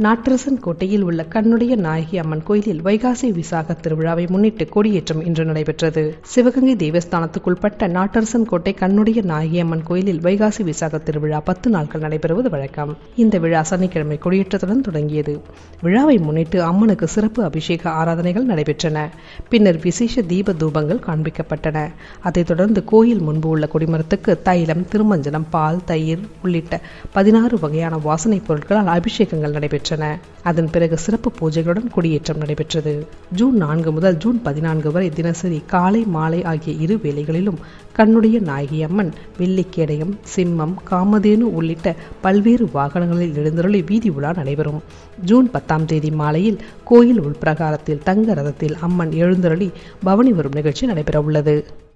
நாட்டரசன் கோட்டையில் உள்ள கண்ணுடைய நாயகி அம்மன் கோயிலில் வைகாசி விசாக திருவிழாவை முன்னிட்டு கொடியேற்றம் இன்று நடைபெற்றது சிவகங்கை தேவஸ்தானத்துக்குள்பட்ட நாட்டரசன் கோட்டை கண்ணுடைய நாயகி அம்மன் கோயிலில் வைகாசி விசாக திருவிழா பத்து நாட்கள் நடைபெறுவது வழக்கம் இந்த விழா சனிக்கிழமை கொடியேற்றத்துடன் தொடங்கியது விழாவை முன்னிட்டு அம்மனுக்கு சிறப்பு அபிஷேக ஆராதனைகள் நடைபெற்றன பின்னர் விசேஷ தீப தூபங்கள் காண்பிக்கப்பட்டன அதைத் தொடர்ந்து கோயில் முன்பு உள்ள கொடிமரத்துக்கு தைலம் திருமஞ்சனம் பால் தயிர் உள்ளிட்ட பதினாறு வகையான வாசனைப் பொருட்களால் அபிஷேகங்கள் நடைபெற்றன அதன் பிறகு சிறப்பு பூஜைகளுடன் கொடியேற்றம் நடைபெற்றது ஜூன் நான்கு முதல் ஜூன் பதினான்கு வரை தினசரி காலை மாலை ஆகிய இரு வேளைகளிலும் கண்ணுடைய நாயகி அம்மன் வெள்ளிக்கேடயம் சிம்மம் காமதேனு உள்ளிட்ட பல்வேறு வாகனங்களில் எழுந்தருளி வீதி உலா நடைபெறும் ஜூன் பத்தாம் தேதி மாலையில் கோயில் உள்பிரகாரத்தில் தங்க ரதத்தில் அம்மன் எழுந்தருளி பவனி வரும் நிகழ்ச்சி நடைபெற உள்ளது